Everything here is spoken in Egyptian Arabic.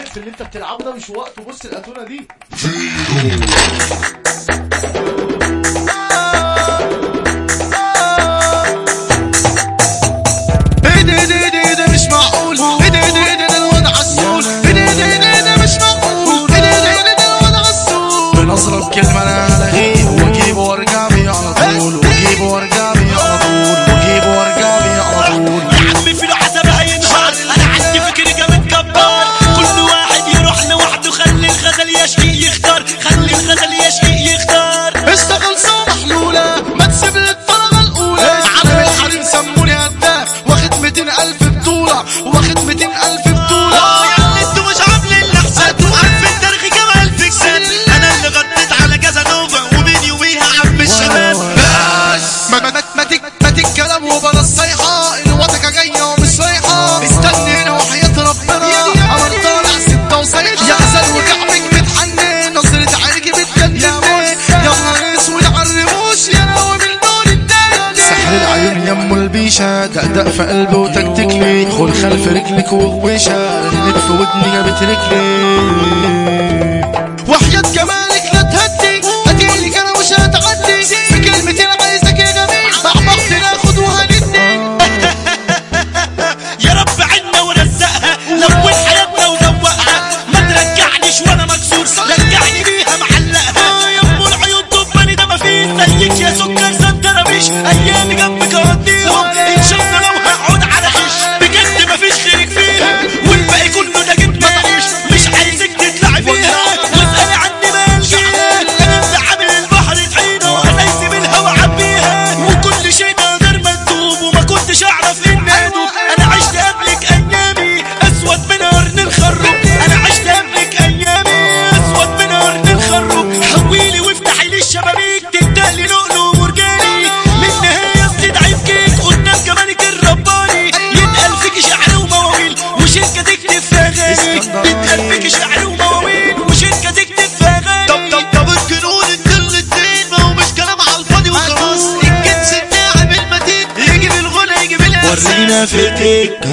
عارف اللي انت بتلعبه ده مش وقته بص الاتونه دي ايه ده ده ده ده مش معقول ايه ده ده ده ده الوضع عسول ايه ده ده ده ده مش معقول ايه ده ده ده ده الوضع عسول بنظرة بكلمة انا الغيه واجيبه وارجع بيه على طول واجيبه وارجع بيه على طول واجيبه وارجع بيه على طول يا عمي في له حسابها ينهار انا عندي فكر جامد جبار كل واحد يروح لوحده خلي الغزل يشقي يختار خلي الغزل يشقي يختار اشتغل سوا محلولة ما تسيب لي الطلبة الأولى عم الحريم سموني هداف واخد 200 ألف بطولة واخد 200 ألف بطولة يعني انتوا مش عاملين الاحسان عارف التاريخ جمال فيكسات انا اللي غطيت على كازانوفا وبيني وبيها عم الشباب بس ما ما ما ما تك ما تتكلم وبلا الصيحة الوتكة جاية ومش رايحة استني هنا وحياة ربنا عمر طالع ستة وصيحة يا غزال وكعبك متحنن نظرة عينك بتجنن يا نهار اسود عالرموش يا ناوي من دون الدنيا سحر العيون يم البيشة دقدق في قلبه وتكتك لي خد خلف رجلك وغويشة رنت في ودني جابت رجلي وحياة جمالك لا تهدي هديلك انا مش هتعدي بكلمتين عايزك يا جميل مع بعض ناخد وهندي يا رب عنا ورزقها لون حياتنا وذوقها ما ترجعنيش وانا مكسور رجعني بيها معلقها يا ام العيون طباني ده مفيش زيك يا سكر سنترابيش ايامي جنبك اقضيهم ان شاء الله لو هقعد على عيش بجد مفيش غيرك فيها والباقي كله ده جبت مطعيش مش عايزك تطلعي فيها واسالي عني مالجيها انا اللي عامل البحر طحينه انا يسيب الهوا عبيها وكل شيء نقدر مكتوب وما كنتش اعرف اني ادوب انا عشت قبلك ايامي اسود من قرن الخروب انا عشت قبلك ايامي اسود من قرن الخروب حويلي وافتحي لي الشبابيك تبدا لي لؤلؤ مرجاني من نهايه استدعي بكيك قدام جمالك الرباني يتقال فيك شعر ومواويل وشركه تكتب في اغاني يتقال فيك شعر ومواويل وشركه تكتب في اغاني طب طب طب الجنون الدل الدين ما هو مش كلام على الفاضي وخلاص الجنس الناعم المتين يجي بالغنى يجي بالإحساس ورينا فيتك